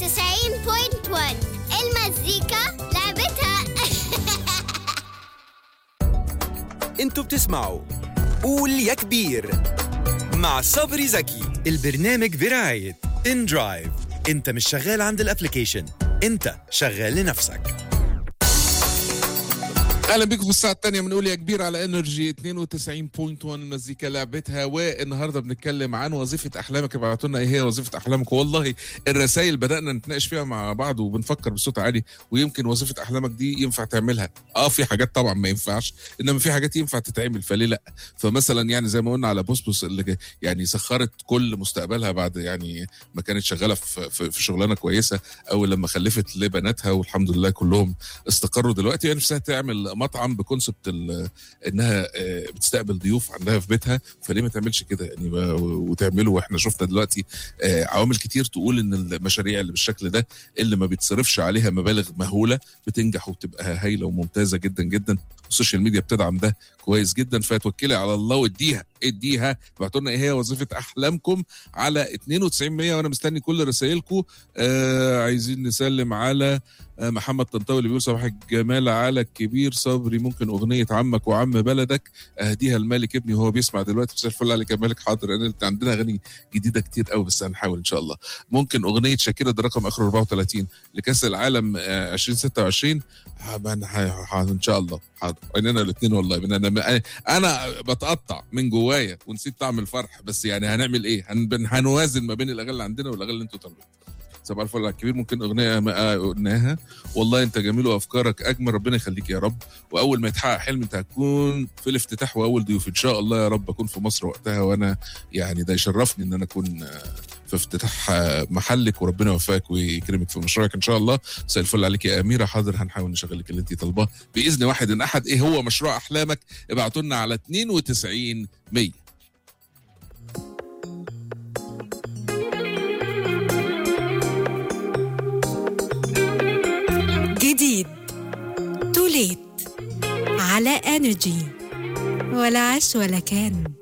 المزيكا لعبتها انتوا بتسمعوا قول يا كبير مع صبري زكي البرنامج برعاية ان درايف انت مش شغال عند الابليكيشن انت شغال لنفسك اهلا بكم في الساعه الثانيه بنقول يا كبير على انرجي 92.1 مزيكا لعبتها والنهارده بنتكلم عن وظيفه احلامك ابعتوا لنا ايه هي وظيفه احلامك والله الرسائل بدانا نتناقش فيها مع بعض وبنفكر بصوت عالي ويمكن وظيفه احلامك دي ينفع تعملها اه في حاجات طبعا ما ينفعش انما في حاجات ينفع تتعمل فليه لا فمثلا يعني زي ما قلنا على بوسبوس اللي يعني سخرت كل مستقبلها بعد يعني ما كانت شغاله في, في, في شغلانه كويسه او لما خلفت لبناتها والحمد لله كلهم استقروا دلوقتي يعني نفسها تعمل مطعم بكونسبت ال- انها آه، بتستقبل ضيوف عندها في بيتها فليه ما تعملش كده يعني ما- وتعمله واحنا شفنا دلوقتي آه، عوامل كتير تقول ان المشاريع اللي بالشكل ده اللي ما بيتصرفش عليها مبالغ مهوله بتنجح وبتبقى هايله وممتازه جدا جدا السوشيال ميديا بتدعم ده كويس جدا فتوكلي على الله واديها اديها ابعتوا لنا ايه هي وظيفه احلامكم على 92 100 وانا مستني كل رسائلكم آه عايزين نسلم على آه، محمد طنطاوي اللي بيقول صباح الجمال على الكبير صبري ممكن اغنيه عمك وعم بلدك اهديها الملك ابني وهو بيسمع دلوقتي مساء الفل عليك يا مالك حاضر انا عندنا اغاني جديده كتير قوي بس هنحاول ان شاء الله ممكن اغنيه شاكيرا ده رقم اخره 34 لكاس العالم آه، 2026 آه، من- ح- ح- ان شاء الله حاضر عيننا الاثنين والله من انا انا بتقطع من جوايا ونسيت طعم الفرح بس يعني هنعمل ايه هن- هنوازن ما بين الاغاني اللي عندنا والاغاني اللي انتوا طالبينها صباح الفل على الكبير ممكن اغنيه ما قلناها والله انت جميل وافكارك اجمل ربنا يخليك يا رب واول ما يتحقق حلم انت هتكون في الافتتاح واول ضيوف ان شاء الله يا رب اكون في مصر وقتها وانا يعني ده يشرفني ان انا اكون آه، في افتتاح آه، محلك وربنا يوفقك ويكرمك في مشروعك ان شاء الله مساء الفل عليك يا اميره حاضر هنحاول نشغل لك اللي انت طالباه باذن واحد ان احد ايه هو مشروع احلامك ابعتوا لنا على 92 100 جديد توليت على انرجي ولا عش ولا كان